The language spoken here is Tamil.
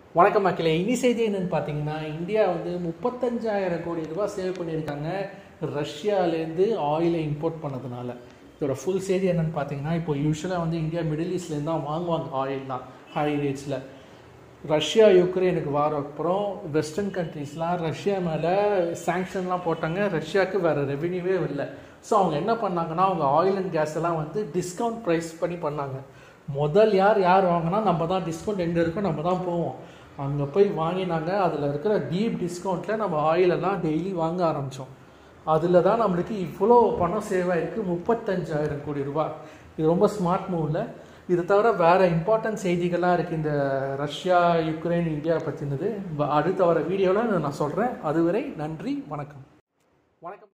வணக்கம் மக்களே இனி செய்தி என்னன்னு பார்த்தீங்கன்னா இந்தியா வந்து முப்பத்தஞ்சாயிரம் கோடி ரூபாய் சேவ் பண்ணியிருக்காங்க ரஷ்யாலேருந்து ஆயிலை இம்போர்ட் பண்ணதுனால இதோட ஃபுல் செய்தி என்னன்னு பார்த்தீங்கன்னா இப்போ யூஸ்வலாக வந்து இந்தியா மிடில் ஈஸ்ட்லேருந்து தான் வாங்குவாங்க ஆயில்லாம் ஹை ரேட்ஸில் ரஷ்யா யுக்ரைனுக்கு வார அப்புறம் வெஸ்டர்ன் கண்ட்ரீஸ்லாம் ரஷ்யா மேலே சாங்ஷன்லாம் போட்டாங்க ரஷ்யாவுக்கு வேறு ரெவென்யூவே இல்லை ஸோ அவங்க என்ன பண்ணாங்கன்னா அவங்க ஆயில் அண்ட் கேஸ் எல்லாம் வந்து டிஸ்கவுண்ட் ப்ரைஸ் பண்ணி பண்ணாங்க முதல் யார் யார் வாங்கினா நம்ம தான் டிஸ்கவுண்ட் எங்கே இருக்கோ நம்ம தான் போவோம் அங்கே போய் வாங்கினாங்க அதில் இருக்கிற டீப் டிஸ்கவுண்ட்டில் நம்ம ஆயிலெல்லாம் டெய்லி வாங்க ஆரம்பித்தோம் அதில் தான் நம்மளுக்கு இவ்வளோ பணம் சேவ் ஆயிருக்கு முப்பத்தஞ்சாயிரம் கோடி ரூபாய் இது ரொம்ப ஸ்மார்ட் மூவில் இது தவிர வேறு இம்பார்ட்டன்ட் செய்திகள்லாம் இருக்குது இந்த ரஷ்யா யுக்ரைன் இந்தியா பற்றினது அடுத்த வர வீடியோவில் நான் சொல்கிறேன் அதுவரை நன்றி வணக்கம் வணக்கம்